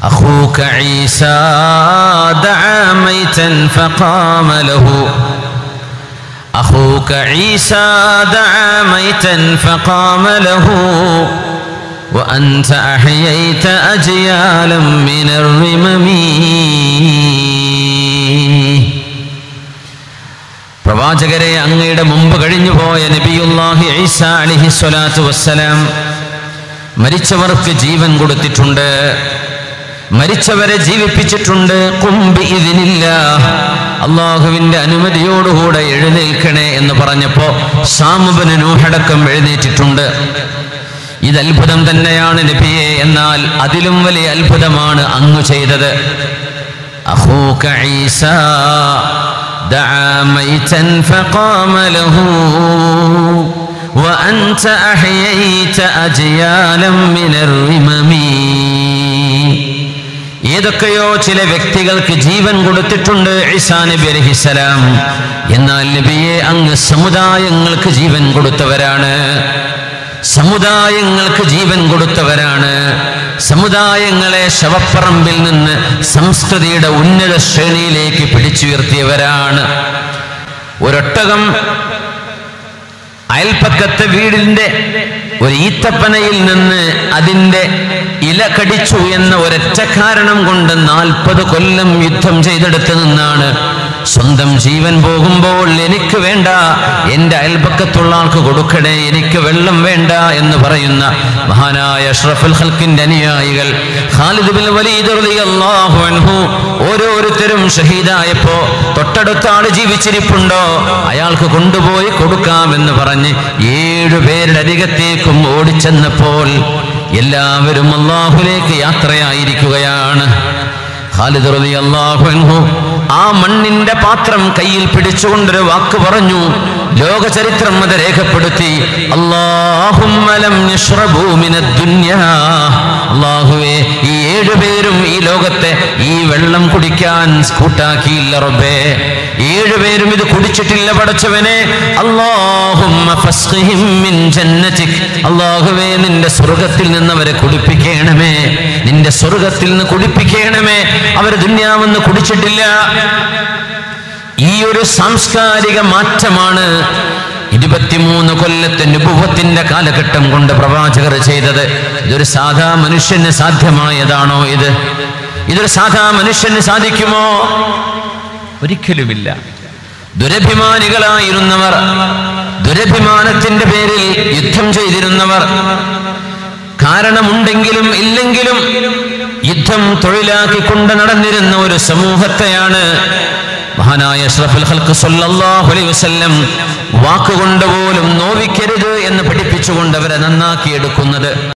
أخوك عيسى دعا ميتا فقام له أخوك عيسى دعا ميتا فقام له وأنت أحييت أجيالا من الرمم പ്രവാചകരെ അങ്ങയുടെ മുമ്പ് കഴിഞ്ഞുപോയ നബിയുല്ലാഹി ഈസ അലിഹി സ്വലാത്തു വസ്സലാം മരിച്ചവർക്ക് ജീവൻ കൊടുത്തിട്ടുണ്ട് മരിച്ചവരെ ജീവിപ്പിച്ചിട്ടുണ്ട് കുമ്പി ഇതിനില്ല അള്ളാഹുവിന്റെ അനുമതിയോടുകൂടെ എഴുന്നേൽക്കണേ എന്ന് പറഞ്ഞപ്പോ സാമുബന് നൂഹടക്കം എഴുന്നേറ്റിട്ടുണ്ട് ഇത് അത്ഭുതം തന്നെയാണ് നബിയെ എന്നാൽ അതിലും വലിയ അത്ഭുതമാണ് അങ്ങ് ചെയ്തത് അഹൂക ഈസ دعا ميتا فقام له وأنت أحييت أجيالا من الرمم ഏതൊക്കെയോ ചില വ്യക്തികൾക്ക് ജീവൻ കൊടുത്തിട്ടുണ്ട് ഈസാ നബി അലഹിസലാം എന്നാൽ നബിയെ അങ്ങ് സമുദായങ്ങൾക്ക് ജീവൻ കൊടുത്തവരാണ് സമുദായങ്ങൾക്ക് ജീവൻ കൊടുത്തവരാണ് സമുദായങ്ങളെ ശവപ്പറമ്പിൽ നിന്ന് സംസ്കൃതിയുടെ ഉന്നത ശ്രേണിയിലേക്ക് പിടിച്ചുയർത്തിയവരാണ് ഒരൊട്ടകം അയൽപ്പക്കത്തെ വീടിന്റെ ഒരു ഈത്തപ്പനയിൽ നിന്ന് അതിന്റെ ഇല കടിച്ചു എന്ന ഒരൊറ്റ കാരണം കൊണ്ട് നാൽപ്പത് കൊല്ലം യുദ്ധം ചെയ്തെടുത്ത് നിന്നാണ് സ്വന്തം ജീവൻ പോകുമ്പോൾ എനിക്ക് വേണ്ട എൻ്റെ അയൽപക്കത്തുള്ള ആൾക്ക് കൊടുക്കണേ എനിക്ക് വെള്ളം വേണ്ട എന്ന് പറയുന്ന മഹാനായ അഷ്റഫുൽ ഹൽക്കിന്റെ അനുയായികൾ ഖാലിദ് ബിൻ വലീദ് റളിയല്ലാഹു അൻഹു ഓരോരുത്തരും ഷഹീദായപ്പോ തൊട്ടടുത്ത ആള് ജീവിച്ചിരിപ്പുണ്ടോ അയാൾക്ക് കൊണ്ടുപോയി കൊടുക്കാമെന്ന് പറഞ്ഞ് ഏഴു പേരുടെ അരികത്തേക്കും ഓടിച്ചെന്നപ്പോൾ എല്ലാവരും അള്ളാഹുലേക്ക് യാത്രയായിരിക്കുകയാണ് ഖാലിദ് റളിയല്ലാഹു അൻഹു ആ മണ്ണിന്റെ പാത്രം കയ്യിൽ പിടിച്ചുകൊണ്ടൊരു വാക്ക് പറഞ്ഞു ലോക ചരിത്രം അത് രേഖപ്പെടുത്തി അല്ലാഹുമ്മലം യശ്റബൂ മിനദ് ദുനിയാ അല്ലാഹുവേ ഈ ഏഴുപേരും ഈ ലോകത്തെ ഈ വെള്ളം കുടിക്കാൻ കൂട്ടാക്കിയില്ല റബ്ബേ ഏഴുപേരും ഇത് കുടിച്ചിട്ടില്ല പടച്ചവനെ അല്ലാഹുമ്മ ഫസ്ഖിഹിം മിൻ ജന്നതിക് അല്ലാഹുവേ നിന്റെ സ്വർഗ്ഗത്തിൽ നിന്ന് അവരെ കുടിപ്പിക്കണമേ നിന്റെ സ്വർഗ്ഗത്തിൽ നിന്ന് കുടിപ്പിക്കണമേ അവർ ദുന്യാവെന്ന് കുടിച്ചിട്ടില്ല ഈ ഒരു സാംസ്കാരിക മാറ്റമാണ് ഇരുപത്തിമൂന്ന് കൊല്ലത്തെ നുപുവത്തിന്റെ കാലഘട്ടം കൊണ്ട് പ്രവാചകർ ചെയ്തത് ഇതൊരു സാധാ മനുഷ്യന് സാധ്യമായതാണോ ഇത് ഇതൊരു സാധാ മനുഷ്യന് സാധിക്കുമോ ഒരിക്കലുമില്ല ദുരഭിമാനികളായിരുന്നവർ ദുരഭിമാനത്തിന്റെ പേരിൽ യുദ്ധം ചെയ്തിരുന്നവർ കാരണമുണ്ടെങ്കിലും ഇല്ലെങ്കിലും യുദ്ധം തൊഴിലാക്കിക്കൊണ്ട് നടന്നിരുന്ന ഒരു സമൂഹത്തെയാണ് മഹാനായ അഷ്റഫുൽ ഖൽഖ് സല്ലല്ലാഹു അലൈഹി വസല്ലം വാക്കുകൊണ്ട് പോലും നോവിക്കരുത് എന്ന് പഠിപ്പിച്ചുകൊണ്ട് അവരെ നന്നാക്കിയെടുക്കുന്നത്